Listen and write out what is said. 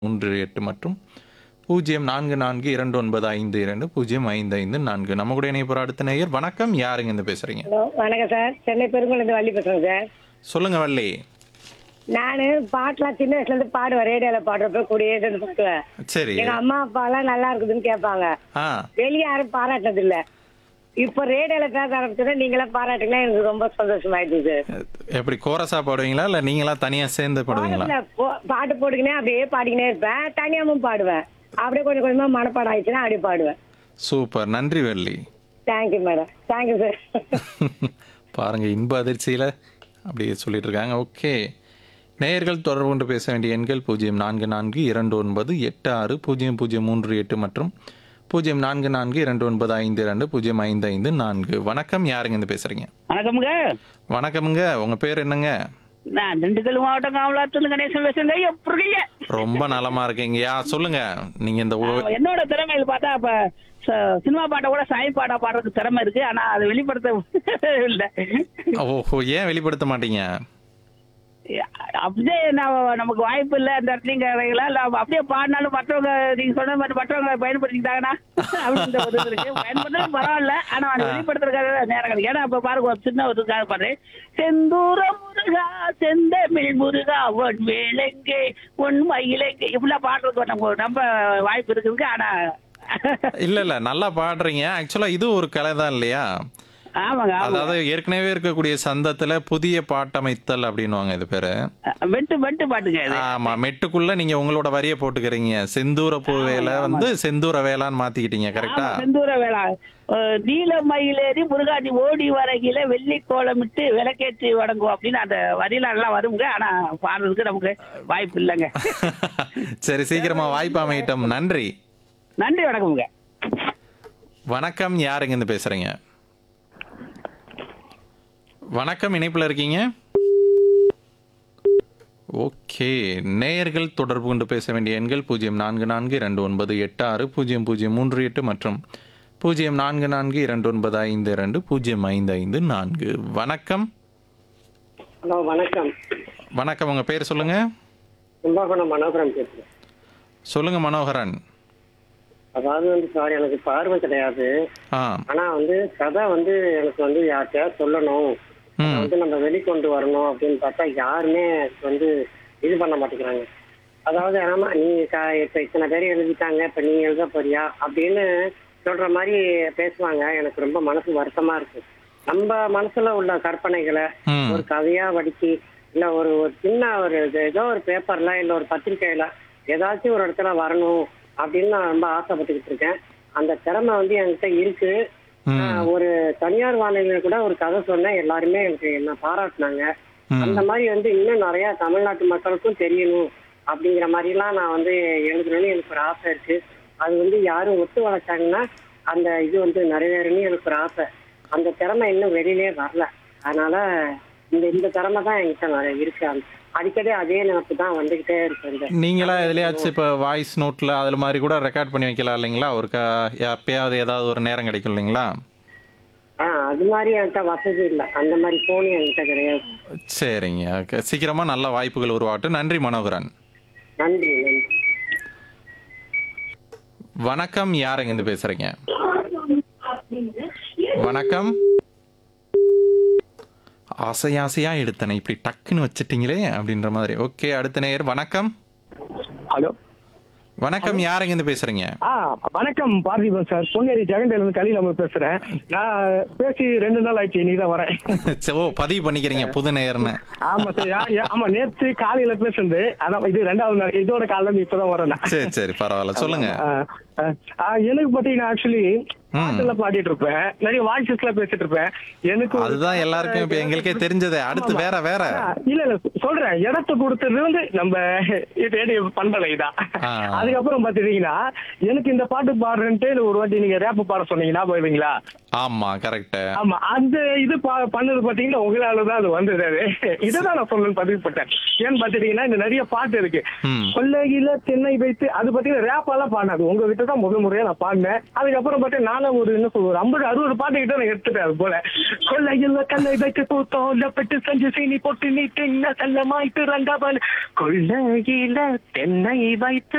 மூன்று எட்டு மற்றும் பூஜ்ஜியம் நான்கு நான்கு இரண்டு ஒன்பது ஐந்து இரண்டு பூஜ்ஜியம் ஐந்து ஐந்து நான்கு நம்ம கூட இணைப்பு அடுத்த நேயர் வணக்கம் யாருங்க இருந்து பேசுறீங்க ஹலோ வணக்கம் சார் சென்னை பெருங்குளந்து வள்ளி பேசுறேன் சார் சொல்லுங்க வள்ளி நான் பாட்டெலாம் சின்ன வயசுல இருந்து பாடுவேன் ரேடியோல பாடுறப்ப கூடயே சேர்ந்து பாடுவேன் சரி எங்க அம்மா அப்பா எல்லாம் நல்லா இருக்குதுன்னு கேட்பாங்க ஆ வெளியே யாரும் பாராட்டினது இல்ல இப்போ ரேடியோல பேச ஆரம்பிச்சதை நீங்களாம் பாராட்டுங்களா எனக்கு ரொம்ப சந்தோஷமாயிடுது சார் எப்படி கோரஸா பாடுவீங்களா இல்ல நீங்களா தனியா சேர்ந்து பாடுவீங்களா பாடல, போ- பாட்டு போட்டுக்கினே அப்படியே பாடிக்கினே இருப்பேன் தனியாவும் பாடுவேன் அப்படியே கொஞ்சம் கொஞ்சமா மனப்பாடம் ஆயிடுச்சுன்னா அப்படியே பாடுவேன் சூப்பர் நன்றி Valli thank you madam thank you sir பாருங்க இன்ப அதிர்ச்சியில அப்படியே சொல்லிட்டு இருக்காங்க ஓகே நேயர்கள் தொடர்பு கொண்டு பேச வேண்டிய எண்கள் பூஜ்ஜியம் நான்கு நான்கு இரண்டு ஒன்பது எட்டு ஆறு பூஜ்ஜியம் பூஜ்ஜியம் மூன்று எட்டு மற்றும் பூஜ்ஜியம் நான்கு நான்கு இரண்டு ஒன்பது ஐந்து இரண்டு பூஜ்ஜியம் ஐந்து ஐந்து நான்கு வணக்கம் யாருங்க இருந்து பேசுறீங்க வணக்கமுங்க வணக்கமுங்க உங்க பேர் என்னங்க நான் திண்டுக்கல் மாவட்டம் காமலாத்துல கணேசன் பேசுங்க எப்படிங்க ரொம்ப நலமா இருக்கீங்கயா சொல்லுங்க நீங்க இந்த உ- என்னோட திறமையில் பார்த்தா இப்ப ச- சினிமா பாட்டை கூட சாய் பாட்டா பாடுறதுக்கு திறமை இருக்கு ஆனா அதை வெளிப்படுத்த இல்ல ஓஹோ ஏன் வெளிப்படுத்த மாட்டீங்க அப்படியே நான் நமக்கு வாய்ப்பு இல்ல அந்த இடத்துலயும் கிடைக்கல இல்ல அப்படியே பாடினாலும் மற்றவங்க நீங்க சொன்ன மாதிரி மற்றவங்க பயன்படுத்திக்கிட்டாங்கன்னா அப்படின்னு ஒரு இது இருக்கு பயன்படுத்துறது பரவாயில்ல ஆனா அதை வெளிப்படுத்துறதுக்காக நேரம் கிடைக்கும் ஏன்னா இப்ப பாருங்க ஒரு சின்ன ஒரு இதுக்காக பாடுறேன் செந்தூர முருகா செந்தமிழ் முருகா உன் வேலைங்கே உன் மயிலங்கே இப்படிலாம் பாடுறதுக்கு நம்ம நம்ம வாய்ப்பு இருக்குது ஆனா இல்ல இல்ல நல்லா பாடுறீங்க ஆக்சுவலா இது ஒரு கலை தான் இல்லையா ஆமாங்க ஆமாங்க அதாவது ஏற்கனவே இருக்கக்கூடிய சந்தத்துல புதிய பாட்டமைத்தல் அப்படின்னுவாங்க இது பேரு வெட்டு வெட்டு பாட்டுங்க இது ஆமா மெட்டுக்குள்ள நீங்க உங்களோட வரிய போட்டுக்கிறீங்க செந்தூர பூ வேலை வந்து செந்தூர வேளான்னு மாத்திக்கிட்டீங்க கரெக்டா ஆமா, செந்தூர வேளா அஹ், நீல மயிலேறி முருகாண்டி ஓடி வரையில வெள்ளி கோலமிட்டு விளக்கேற்றி வணங்குவோம் அப்படின்னு அந்த வரியில எல்லாம் வருங்க ஆனா பாடுறதுக்கு நமக்கு வாய்ப்பு இல்லைங்க சரி சீக்கிரமா வாய்ப்பு அமையிட்டோம் நன்றி நன்றி வணக்கமுங்க வணக்கம் யாருங்க இருந்து பேசுறீங்க வணக்கம் இணைப்புல இருக்கீங்க ஓகே நேயர்கள் தொடர்பு கொண்டு பேச வேண்டிய எண்கள் பூஜ்ஜியம் நான்கு நான்கு இரண்டு ஒன்பது எட்டு ஆறு பூஜ்ஜியம் பூஜ்ஜியம் மூன்று எட்டு மற்றும் பூஜ்ஜியம் நான்கு நான்கு இரண்டு ஒன்பது ஐந்து இரண்டு பூஜ்ஜியம் ஐந்து ஐந்து நான்கு வணக்கம் ஹலோ வணக்கம் வணக்கம் உங்க பேர் சொல்லுங்க கும்பகோணம் மனோகரம் பேசுறேன் சொல்லுங்க மனோகரன் அதாவது வந்து சார் எனக்கு பார்வை கிடையாது ஆ ஆனா வந்து கதை வந்து எனக்கு வந்து யார்கிட்டயாவது சொல்லணும் அதை ம் வந்து நம்ம வெளிக்கொண்டு வரணும் அப்படின்னு பார்த்தா யாருமே வந்து இது பண்ண மாட்டேங்கிறாங்க அதாவது ஆமா நீ க- இப்ப இத்தனை பேர் எழுதிட்டாங்க இப்ப நீ எழுத போறியா அப்படின்னு சொல்ற மாதிரி பேசுவாங்க எனக்கு ரொம்ப மனசு வருத்தமா இருக்கு நம்ம மனசுல உள்ள கற்பனைகளை ம் ஒரு கதையா வடிச்சு இல்ல ஒரு ஒரு சின்ன ஒரு இது- ஏதோ ஒரு பேப்பர்ல இல்ல ஒரு பத்திரிக்கையில ஏதாச்சும் ஒரு இடத்துல வரணும் அப்படின்னு நான் ரொம்ப ஆசைப்பட்டுக்கிட்டு இருக்கேன் அந்த திறமை வந்து என்கிட்ட இருக்கு ம் ஆஹ் ஒரு தனியார் வானிலையில கூட ஒரு கதை சொன்னேன் எல்லாருமே எனக்கு என்ன பாராட்டினாங்க ம் அந்த மாதிரி வந்து இன்னும் நிறைய தமிழ்நாட்டு மக்களுக்கும் தெரியணும் அப்படிங்கிற மாதிரிலாம் நான் வந்து எழுதணும்னு எனக்கு ஒரு ஆசை இருக்கு அது வந்து யாரும் ஒத்து வளர்த்தாங்கன்னா அந்த இது வந்து நிறைவேறணும்னு எனக்கு ஒரு ஆசை அந்த திறமை இன்னும் வெளியிலே வரல அதனால இந்த இந்த திறமை தான் என்கிட்ட நிறைய இருக்கு அந்த- அடிக்கடி அதே நினைப்பு தான் வந்துகிட்டே இருக்கு இந்த நீங்களா எதுலயாச்சும் இப்போ வாய்ஸ் நோட்ல அதுல மாதிரி கூட ரெக்கார்ட் பண்ணி வைக்கலாம் இல்லைங்களா ஒரு க எப்பயாவது ஏதாவது ஒரு நேரம் கிடைக்கும் இல்லைங்களா ஆ அது மாதிரி என்கிட்ட வசதி இல்லை அந்த மாதிரி போன் என்கிட்ட கிடையாது சரிங்க ஓகே சீக்கிரமா நல்ல வாய்ப்புகள் உருவாகட்டும் நன்றி மனோகரன் நன்றி நன்றி வணக்கம் யாருங்க இருந்து பேசுறீங்க வணக்கம் ஆசை ஆசையா எடுத்தனை இப்படி டக்குன்னு வச்சிட்டீங்களே அப்படின்ற மாதிரி ஓகே அடுத்த நேயர் வணக்கம் ஹலோ வணக்கம் யாருங்க இருந்து பேசுறீங்க ஆ வணக்கம் பார்த்திபன் சார் பொங்கேரி ஜெகண்டேல இருந்து கலி நம்ம பேசுறேன் நான் பேசி ரெண்டு நாள் ஆயிடுச்சு நீ தான் வரேன் சரி, ஓ பதிவு பண்ணிக்கிறீங்க புது நேயர்னு ஆமா சார் யா- யா- ஆமா நேத்து காலையில பேசுனது அதான் இது ரெண்டாவது நாள் இதோட காலையில இருந்து இப்பதான் வரேன் நான். சரி சரி பரவாயில்ல சொல்லுங்க ஆ, ஆ, ஆ, எனக்கு பாத்தீங்கன்னா ஆக்சுவலி பாட்டுல பாடிட்டு இருப்பேன் நிறைய வாய்ஸஸ்ல பேசிட்டு இருப்பேன் எனக்கு ஒரு- அதுதான் எல்லாருக்கும் இப்ப எங்களுக்கே தெரிஞ்சதே அடுத்து வேற வேற ஆ, இல்ல இல்ல சொல்றேன் இடத்த கொடுத்தது வந்து நம்ம ரேடியோ பண்பலை தான் ஆ. அதுக்கப்புறம் பாத்துட்டீங்கன்னா எனக்கு இந்த பாட்டு பாடுறேன்ட்டு ஒரு வாட்டி நீங்க ரேப் பாட சொன்னீங்கன்னா போயிருவீங்களா ஆமா கரெக்ட் ஆமா அந்த இது பா- பண்ணது பாத்தீங்கன்னா உங்களால தான் அது வந்தது அது இதுதான் நான் சொல்லணும்னு பதிவு பண்ணேன் ஏன்னு பாத்துட்டீங்கன்னா இந்த நிறைய பாட்டு இருக்கு ம். கொல்லையில தென்னை வைத்து அது பாத்தீங்கன்னா ரேப் எல்லாம் பாடாது உங்க கிட்ட தான் முதல் முறையா நான் பாடினேன் அதுக்கப்புறம் பார்த்தா நானும் ஒரு என்ன சொல்ற ஒரு ஐம்பது அறுபது பாட்டு கிட்ட நான் எடுத்துட்டேன் அது போல கொல்லையில கல்லை வைத்து பூத்தோம் லப்பட்டு செஞ்சு சீனி போட்டு நீ தின்ன செல்லமாய்த்து ரங்கவன் கொல்லையில தென்னை வைத்து